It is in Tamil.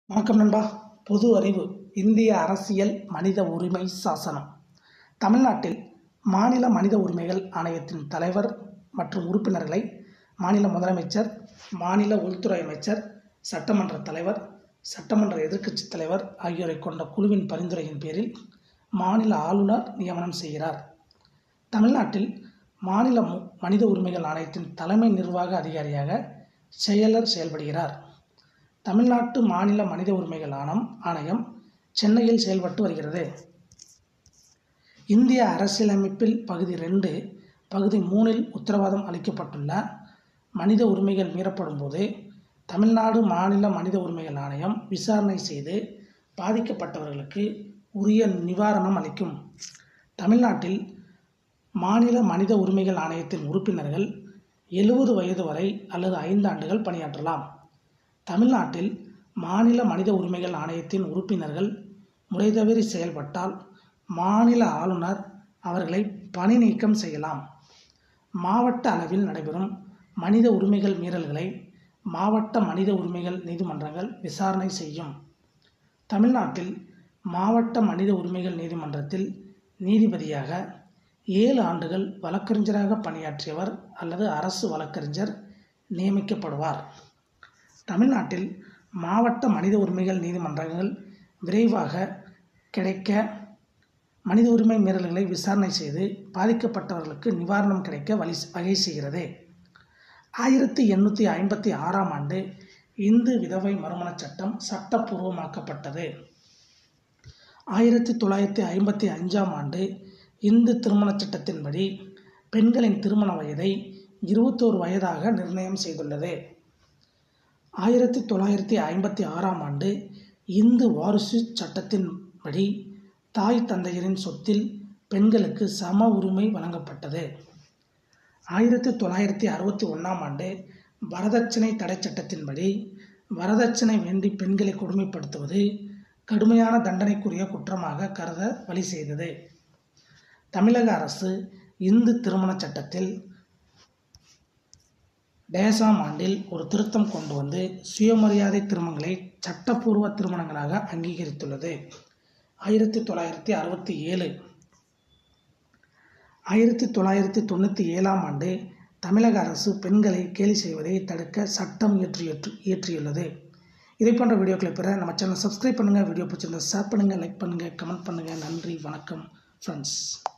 வணக்கம் நண்பா பொது அறிவு இந்திய அரசியல் மனித உரிமை சாசனம் தமிழ்நாட்டில் மாநில மனித உரிமைகள் ஆணையத்தின் தலைவர் மற்றும் உறுப்பினர்களை மாநில முதலமைச்சர் மாநில உள்துறை அமைச்சர் சட்டமன்ற தலைவர் சட்டமன்ற எதிர்க்கட்சித் தலைவர் ஆகியோரை கொண்ட குழுவின் பரிந்துரையின் பேரில் மாநில ஆளுநர் நியமனம் செய்கிறார் தமிழ்நாட்டில் மாநில மு- மனித உரிமைகள் ஆணையத்தின் தலைமை நிர்வாக அதிகாரியாக செயலர் செயல்படுகிறார் தமிழ்நாட்டு மாநில மனித உரிமைகள் ஆணம் ஆணையம் சென்னையில் செயல்பட்டு வருகிறது இந்திய அரசியலமைப்பில் பகுதி ரெண்டு பகுதி மூணில் உத்தரவாதம் அளிக்கப்பட்டுள்ள மனித உரிமைகள் மீறப்படும் போது தமிழ்நாடு மாநில மனித உரிமைகள் ஆணையம் விசாரணை செய்து பாதிக்கப்பட்டவர்களுக்கு உரிய நிவாரணம் அளிக்கும் தமிழ்நாட்டில் மாநில மனித உரிமைகள் ஆணையத்தின் உறுப்பினர்கள் எழுபது வயது வரை அல்லது ஐந்து ஆண்டுகள் பணியாற்றலாம் தமிழ்நாட்டில் மாநில மனித உரிமைகள் ஆணையத்தின் உறுப்பினர்கள் முறை தவறி செயல்பட்டால் மாநில ஆளுநர் அவர்களை பணி நீக்கம் செய்யலாம் மாவட்ட அளவில் நடைபெறும் மனித உரிமைகள் மீறல்களை மாவட்ட மனித உரிமைகள் நீதிமன்றங்கள் விசாரணை செய்யும் தமிழ்நாட்டில் மாவட்ட மனித உரிமைகள் நீதிமன்றத்தில் நீதிபதியாக ஏழு ஆண்டுகள் வழக்கறிஞராக பணியாற்றியவர் அல்லது அரசு வழக்கறிஞர் நியமிக்கப்படுவார் தமிழ்நாட்டில் மாவட்ட மனித உரிமைகள் நீதிமன்றங்கள் விரைவாக கிடைக்க மனித உரிமை மீறல்களை விசாரணை செய்து பாதிக்கப்பட்டவர்களுக்கு நிவாரணம் கிடைக்க வழி வகை செய்கிறது ஆயிரத்தி எண்ணூற்றி ஐம்பத்தி ஆறாம் ஆண்டு இந்து விதவை மறுமணச் சட்டம் சட்டப்பூர்வமாக்கப்பட்டது ஆயிரத்தி தொள்ளாயிரத்தி ஐம்பத்தி அஞ்சாம் ஆண்டு இந்து திருமணச் சட்டத்தின்படி பெண்களின் திருமண வயதை இருபத்தோரு வயதாக நிர்ணயம் செய்துள்ளது ஆயிரத்தி தொள்ளாயிரத்தி ஐம்பத்தி ஆறாம் ஆண்டு இந்து வாரிசு சட்டத்தின்படி தாய் தந்தையரின் சொத்தில் பெண்களுக்கு சம உரிமை வழங்கப்பட்டது ஆயிரத்தி தொள்ளாயிரத்தி அறுபத்தி ஒன்றாம் ஆண்டு வரதட்சணை தடை சட்டத்தின்படி வரதட்சணை வேண்டி பெண்களை கொடுமைப்படுத்துவது கடுமையான தண்டனைக்குரிய குற்றமாக கருத வழி செய்தது தமிழக அரசு இந்து திருமணச் சட்டத்தில் டேசாம் ஆண்டில் ஒரு திருத்தம் கொண்டு வந்து சுயமரியாதை திருமணங்களை சட்டப்பூர்வ திருமணங்களாக அங்கீகரித்துள்ளது ஆயிரத்தி தொள்ளாயிரத்தி அறுபத்தி ஏழு ஆயிரத்தி தொள்ளாயிரத்தி தொண்ணூற்றி ஏழாம் ஆண்டு தமிழக அரசு பெண்களை கேலி செய்வதை தடுக்க சட்டம் இயற்றி இயற்றியுள்ளது இதை போன்ற வீடியோக்களை பெற நம்ம சேனல் சப்ஸ்கிரைப் பண்ணுங்கள் வீடியோ பிடிச்சிருந்தா ஷேர் பண்ணுங்கள் லைக் பண்ணுங்கள் கமெண்ட் பண்ணுங்கள் நன்றி வணக்கம் ஃப்ரெண்ட்ஸ்